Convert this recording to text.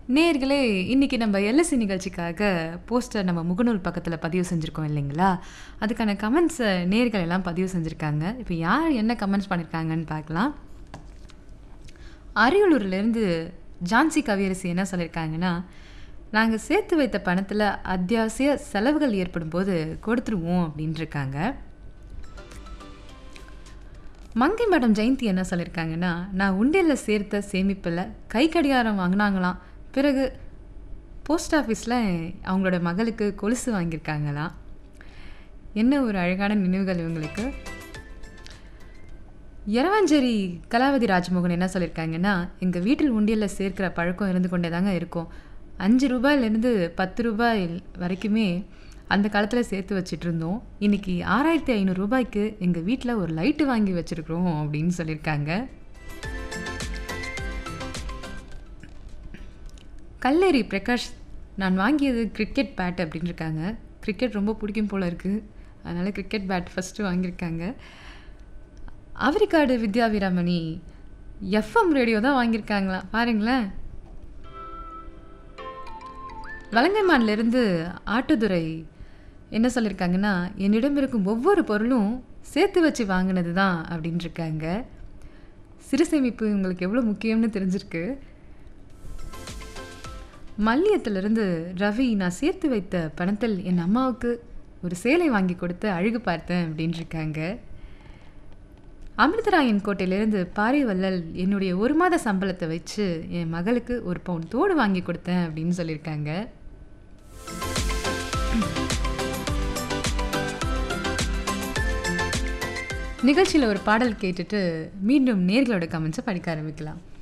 நேயர்களே இன்னைக்கு நம்ம எல்எஸ்சி நிகழ்ச்சிக்காக போஸ்டர் நம்ம முகநூல் பக்கத்தில் பதிவு செஞ்சுருக்கோம் இல்லைங்களா அதுக்கான கமெண்ட்ஸை நேயர்கள் எல்லாம் பதிவு செஞ்சுருக்காங்க இப்போ யார் என்ன கமெண்ட்ஸ் பண்ணியிருக்காங்கன்னு பார்க்கலாம் அரியலூர்லேருந்து ஜான்சி கவியரசி என்ன சொல்லியிருக்காங்கன்னா நாங்கள் சேர்த்து வைத்த பணத்தில் அத்தியாவசிய செலவுகள் ஏற்படும் போது கொடுத்துருவோம் அப்படின்ட்டு இருக்காங்க மங்கை மேடம் ஜெயந்தி என்ன சொல்லியிருக்காங்கன்னா நான் உண்டியலில் சேர்த்த சேமிப்பில் கை கடிகாரம் வாங்கினாங்களாம் பிறகு போஸ்ட் ஆஃபீஸில் அவங்களோட மகளுக்கு கொலுசு வாங்கியிருக்காங்களாம் என்ன ஒரு அழகான நினைவுகள் இவங்களுக்கு எரவாஞ்சேரி கலாவதி ராஜ்மோகன் என்ன சொல்லியிருக்காங்கன்னா எங்கள் வீட்டில் உண்டியலில் சேர்க்கிற பழக்கம் இருந்து கொண்டே தாங்க இருக்கும் அஞ்சு ரூபாயிலேருந்து பத்து ரூபாய் வரைக்குமே அந்த காலத்தில் சேர்த்து வச்சுட்டு இருந்தோம் இன்றைக்கி ஆறாயிரத்தி ஐநூறு ரூபாய்க்கு எங்கள் வீட்டில் ஒரு லைட்டு வாங்கி வச்சுருக்குறோம் அப்படின்னு சொல்லியிருக்காங்க கல்லேரி பிரகாஷ் நான் வாங்கியது கிரிக்கெட் பேட் அப்படின்னு இருக்காங்க கிரிக்கெட் ரொம்ப பிடிக்கும் போல இருக்குது அதனால் கிரிக்கெட் பேட் ஃபஸ்ட்டு வாங்கியிருக்காங்க அவரிக்காடு வித்யா வீராமணி எஃப்எம் ரேடியோ தான் வாங்கியிருக்காங்களா பாருங்களேன் வலங்கைமான்லேருந்து ஆட்டுதுறை என்ன சொல்லியிருக்காங்கன்னா என்னிடம் இருக்கும் ஒவ்வொரு பொருளும் சேர்த்து வச்சு வாங்கினது தான் அப்படின்னு இருக்காங்க சிறு சேமிப்பு உங்களுக்கு எவ்வளோ முக்கியம்னு தெரிஞ்சிருக்கு மல்லியத்திலிருந்து ரவி நான் சேர்த்து வைத்த பணத்தில் என் அம்மாவுக்கு ஒரு சேலை வாங்கி கொடுத்து அழகு பார்த்தேன் அப்படின்னு இருக்காங்க அமிர்தராயன் கோட்டையிலேருந்து பாரிவல்லல் என்னுடைய ஒரு மாத சம்பளத்தை வச்சு என் மகளுக்கு ஒரு பவுன் தோடு வாங்கி கொடுத்தேன் அப்படின்னு சொல்லியிருக்காங்க நிகழ்ச்சியில் ஒரு பாடல் கேட்டுட்டு மீண்டும் நேர்களோட கமெண்ட்ஸை படிக்க ஆரம்பிக்கலாம்